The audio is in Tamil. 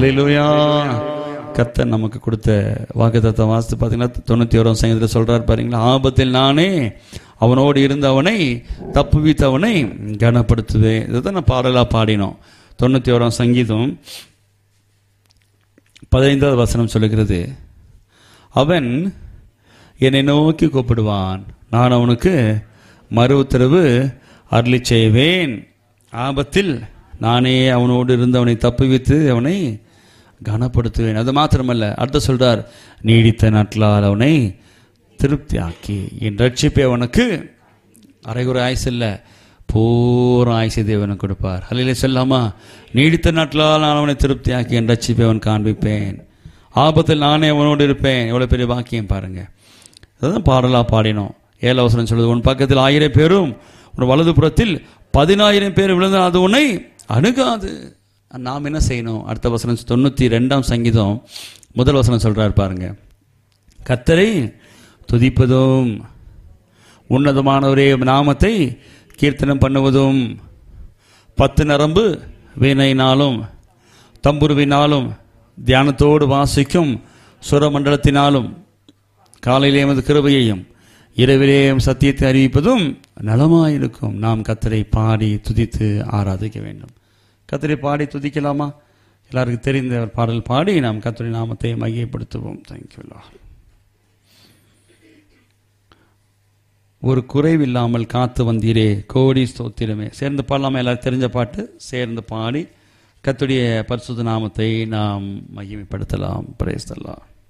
அல்லேலூயா கர்த்தர் நமக்கு கொடுத்த வாக்குத்தத்தம் வாசித்து பார்த்தீங்கன்னா தொண்ணூற்றி ஓராம் சங்கத்தில் சொல்றார் பாருங்களா ஆபத்தில் நானே அவனோடு இருந்து அவனை தப்புவித்தவனை கனப்படுத்துவேன் இதுதான் நான் பாடலாக பாடினோம் தொண்ணூற்றி ஓராம் சங்கீதம் பதினைந்தாவது வசனம் சொல்லுகிறது அவன் என்னை நோக்கி கூப்பிடுவான் நான் அவனுக்கு மறு உத்தரவு அருளி செய்வேன் ஆபத்தில் நானே அவனோடு இருந்து அவனை தப்புவித்து அவனை கனப்படுத்துவேன் அது மாத்திரமல்ல அடுத்த சொல்றார் நீடித்த நாட்களால் அவனை திருப்தி ஆக்கி என் ரட்சிப்பை அவனுக்கு அரைகுறை ஆயுசு இல்லை பூரா ஆயுசை தேவனுக்கு கொடுப்பார் அல்லையிலே சொல்லாமா நீடித்த நாட்களால் நான் அவனை திருப்தி ஆக்கி என் ரட்சிப்பை அவன் காண்பிப்பேன் ஆபத்தில் நானே அவனோடு இருப்பேன் எவ்வளோ பெரிய வாக்கியம் பாருங்க அதுதான் பாடலாக பாடினோம் ஏழவசனம் சொல்லுது உன் பக்கத்தில் ஆயிரம் பேரும் உன் வலது புறத்தில் பதினாயிரம் பேர் விழுந்தால் அது உன்னை அணுகாது நாம் என்ன செய்யணும் அடுத்த வசனம் தொண்ணூற்றி ரெண்டாம் சங்கீதம் முதல் வசனம் சொல்றார் பாருங்க கத்தரை துதிப்பதும் உன்னதமானவரே நாமத்தை கீர்த்தனம் பண்ணுவதும் பத்து நரம்பு வீணையினாலும் தம்புருவினாலும் தியானத்தோடு வாசிக்கும் சுரமண்டலத்தினாலும் காலையிலே எமது கிருபையையும் இரவிலே எம் சத்தியத்தை அறிவிப்பதும் நலமாயிருக்கும் நாம் கத்தரை பாடி துதித்து ஆராதிக்க வேண்டும் கத்தரை பாடி துதிக்கலாமா எல்லாருக்கும் தெரிந்த ஒரு பாடல் பாடி நாம் கத்தரை நாமத்தை மையப்படுத்துவோம் தேங்க்யூ ஒரு குறைவில்லாமல் காத்து வந்தீரே கோடி ஸ்தோத்திரமே சேர்ந்து பாடலாமா எல்லாரும் தெரிஞ்ச பாட்டு சேர்ந்து பாடி கத்துடைய பரிசுத்த நாமத்தை நாம் மகிமைப்படுத்தலாம் பிரேஸ்தலாம்